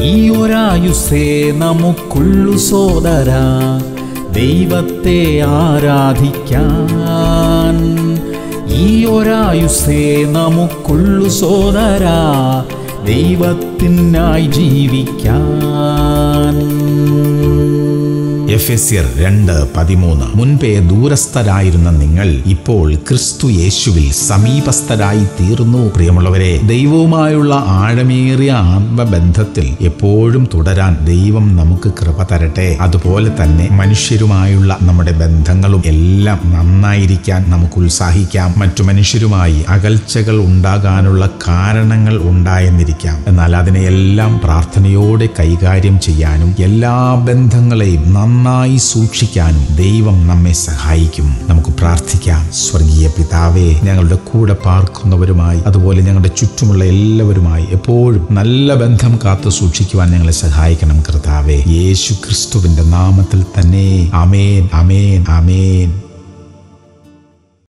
ഈ ഒരായുസേ നമുക്കുള്ളു സോദര ദൈവത്തെ ആരാധിക്കാൻ ഈ ഒരായുസേ നമുക്കുള്ളു സോദര ദൈവത്തിനായി ജീവിക്കാൻ എഫ് എസ് രണ്ട് പതിമൂന്ന് മുൻപേ ദൂരസ്ഥരായിരുന്ന നിങ്ങൾ ഇപ്പോൾ ക്രിസ്തു യേശുവിൽ സമീപസ്ഥരായി തീർന്നു പ്രിയമുള്ളവരെ ദൈവവുമായുള്ള ആഴമേറിയ ആത്മബന്ധത്തിൽ എപ്പോഴും തുടരാൻ ദൈവം നമുക്ക് കൃപ തരട്ടെ അതുപോലെ തന്നെ മനുഷ്യരുമായുള്ള നമ്മുടെ ബന്ധങ്ങളും എല്ലാം നന്നായിരിക്കാൻ നമുക്ക് ഉത്സാഹിക്കാം മറ്റു മനുഷ്യരുമായി അകൽച്ചകൾ ഉണ്ടാകാനുള്ള കാരണങ്ങൾ ഉണ്ടായെന്നിരിക്കാം എന്നാൽ അതിനെയെല്ലാം പ്രാർത്ഥനയോടെ കൈകാര്യം ചെയ്യാനും എല്ലാ ബന്ധങ്ങളെയും നന്നായി സൂക്ഷിക്കാനും ദൈവം നമ്മെ സഹായിക്കും നമുക്ക് പ്രാർത്ഥിക്കാം സ്വർഗീയ പിതാവേ ഞങ്ങളുടെ കൂടെ പാർക്കുന്നവരുമായി അതുപോലെ ഞങ്ങളുടെ ചുറ്റുമുള്ള എല്ലാവരുമായി എപ്പോഴും നല്ല ബന്ധം കാത്തു സൂക്ഷിക്കുവാൻ ഞങ്ങളെ സഹായിക്കണം കർത്താവേ യേശു ക്രിസ്തുവിന്റെ നാമത്തിൽ തന്നെ അമേൻ അമേൻ അമേൻ